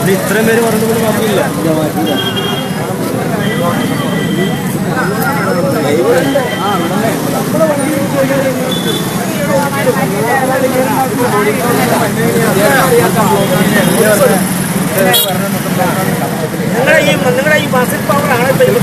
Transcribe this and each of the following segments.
ഇത്രയും പേര് പറഞ്ഞുകൊണ്ട് മാറ്റിയില്ല നിങ്ങളുടെ ഈ നിങ്ങളുടെ ഈ മസിൽ പവറാണ് ഇപ്പൊ ഇത്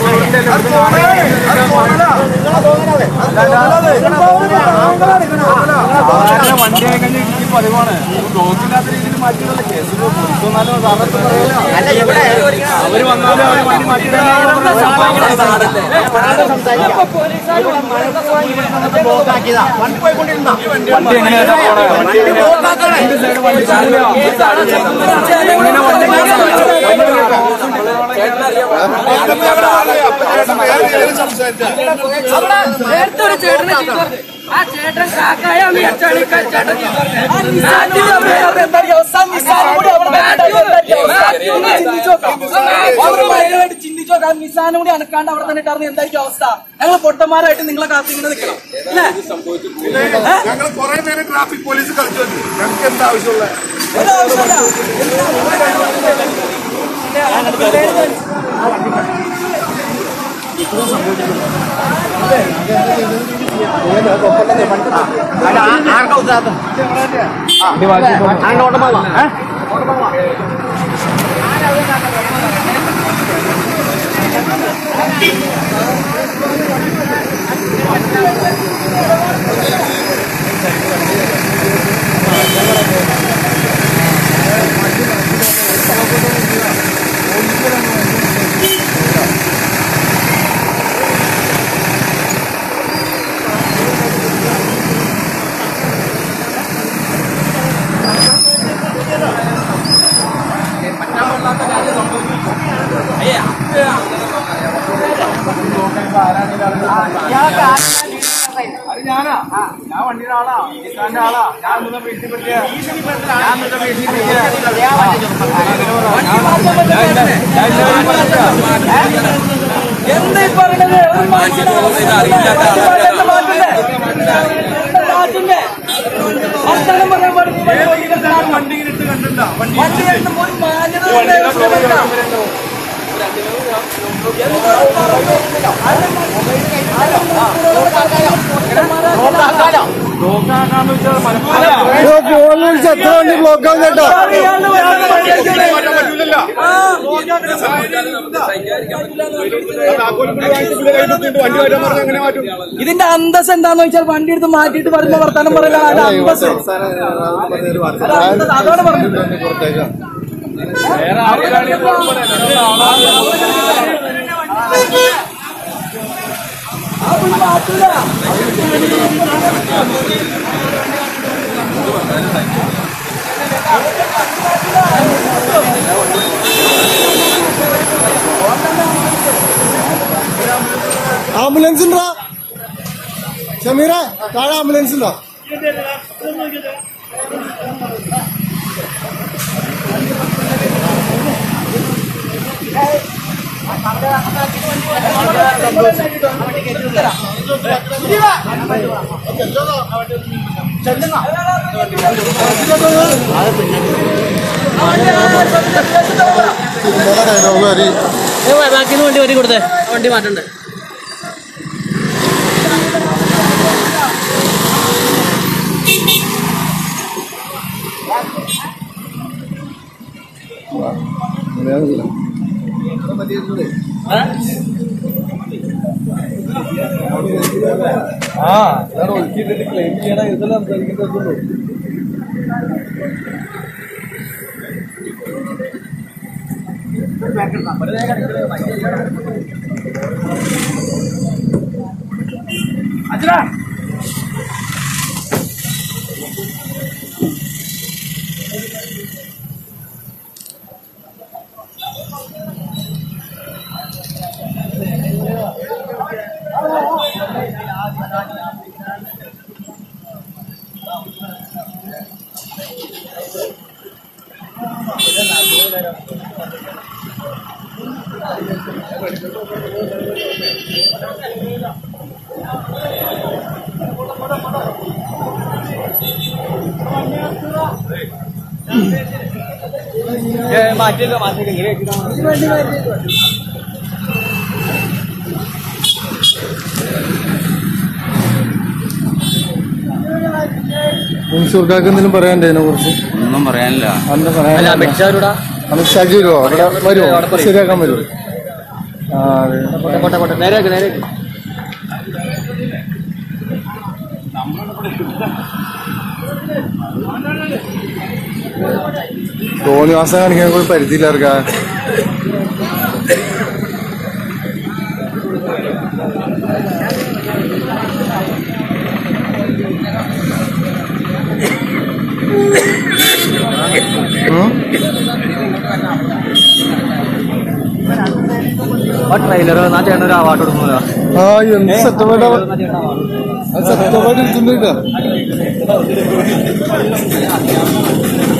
സാധാരണ വണ്ടിയായി കഴിഞ്ഞ് ഇടിക്കും പതിവാണ് ബ്ലോക്കില്ലാത്ത രീതിയിൽ മാറ്റിയുള്ള കേസ് വന്നാലും സാറിനടുത്ത് പറയാലോ അല്ല ഇവിടെ അവര് വന്നാലും അവര് വണ്ടി ബ്ലോക്കാക്കിയതാ വണ്ടി പോയിക്കൊണ്ടിരുന്ന വണ്ടി എങ്ങനെയാ പോണേ വണ്ടി രണ്ട് സൈഡ് വണ്ടി ചാടില്ല. എങ്ങനെ വണ്ടി നേരത്തെ ഒരു ചേട്ടനെ ചീത്ത പറഞ്ഞു. ആ ചേട്ടൻ കാക്കായ ചേട്ടൻ ചിന്തിച്ചോക്കാം നിസാനും കൂടി അനക്കാണ്ട് അവിടെ തന്നെ ഇട്ടാർന്ന് എന്തായിരിക്കും അവസ്ഥ ഞങ്ങൾ പൊട്ടന്മാരായിട്ട് നിങ്ങളെ കാത്തിങ്ങനെ നിൽക്കണം അല്ലേ ഞങ്ങൾ കുറെ നേരം ട്രാഫിക് പോലീസ് കളിച്ചു വന്നു ഞങ്ങൾക്ക് എന്താ ആവശ്യമുള്ള ഒരു ആവശ്യമില്ല ആർക്കാ ഉത്തരവാദിത്തം വണ്ടി മാറ്റി ആരുടെ ഓട്ടമാവാ അത് ഞാനാ ഞാൻ വണ്ടിയുടെ ആളാ നിസാന്റെ ആളാ ഞാൻ നിന്നെ ഭീഷണിപ്പെടുത്തിയ ഞാൻ നിന്നെ ഭീഷണിപ്പെടുത്തിയ എന്താ ഈ പറയണത് ഒരു മാറ്റില്ലേ വർത്തമാനം പറയാൻ പാടില്ല വണ്ടി ഇങ്ങനെ ഇട്ട് കണ്ടിട്ടുണ്ടോ വണ്ടി വണ്ടി കണ്ടുമ്പോ ഒരു മാന്യത ഉണ്ടായിരുന്നു. നോക്കാക്കാന്ന് വെച്ചാൽ മനസ്സിലായി ഫോൺ വിളിച്ച് എത്ര വണ്ടി ബ്ലോക്ക് ആവും കേട്ടോ അറിയാണ്ട് വരാണ്ട് വണ്ടിയൊക്കെ പറ്റില്ലല്ലോ വണ്ടി വരാൻ പറഞ്ഞാൽ എങ്ങനെ മാറ്റും ഇതിന്റെ അന്തസ് എന്താന്ന് വെച്ചാൽ വണ്ടി എടുത്ത് മാറ്റിയിട്ട് വരുന്ന വർത്താനം പറയില്ല അതിന്റെ അന്തസ് അത് അന്തസ് അതോടെ പറഞ്ഞു വേറെ ആൾക്കാണെങ്കിൽ കുഴപ്പമില്ല ആ പുള്ളി മാറ്റൂല ആംബുലൻസ് ഉണ്ടോ ഷമീറ താഴെ ആംബുലൻസ് ഉണ്ടോ ബാക്കിന്ന് വണ്ടി വരി കൊടുത്തേ വണ്ടി മാറ്റണ്ടേ ആ ഞാൻ ഒതുക്കിയിട്ടിട്ട് ക്ലെയിം ചെയ്യണം ഇതെല്ലാം സംസാരിക്കേണ്ടതുള്ളൂ മാറ്റില്ല മാറ്റില്ല ഇങ്ങനെ മൻസൂർക്കാർക്ക് എന്തെങ്കിലും പറയാനുണ്ട് ഇതിനെ കുറിച്ച് ഒന്നും പറയാനില്ല എന്താ പറയാൻ അമിത്ഷാരുടെ അമിത്ഷാജി വരുമോ അവിടെ വരുമോ ശരിയാക്കാൻ വരുമോ ആ അതെ പോട്ടെ പോട്ടെ നേരെയാക്ക് നേരെയാക്ക് തോന്നിവാസം കാണിക്കാൻ കൂടി പരിധിയില്ല അവർക്ക് ട്രെയിലർ എന്നാ ചേട്ടൻ ഒരു അവാർഡ് കൊടുക്കുന്നത് ആ എന്ത് സെറ്റപ്പായിട്ട് സെറ്റപ്പായിട്ട് എടുത്തിട്ടുണ്ട്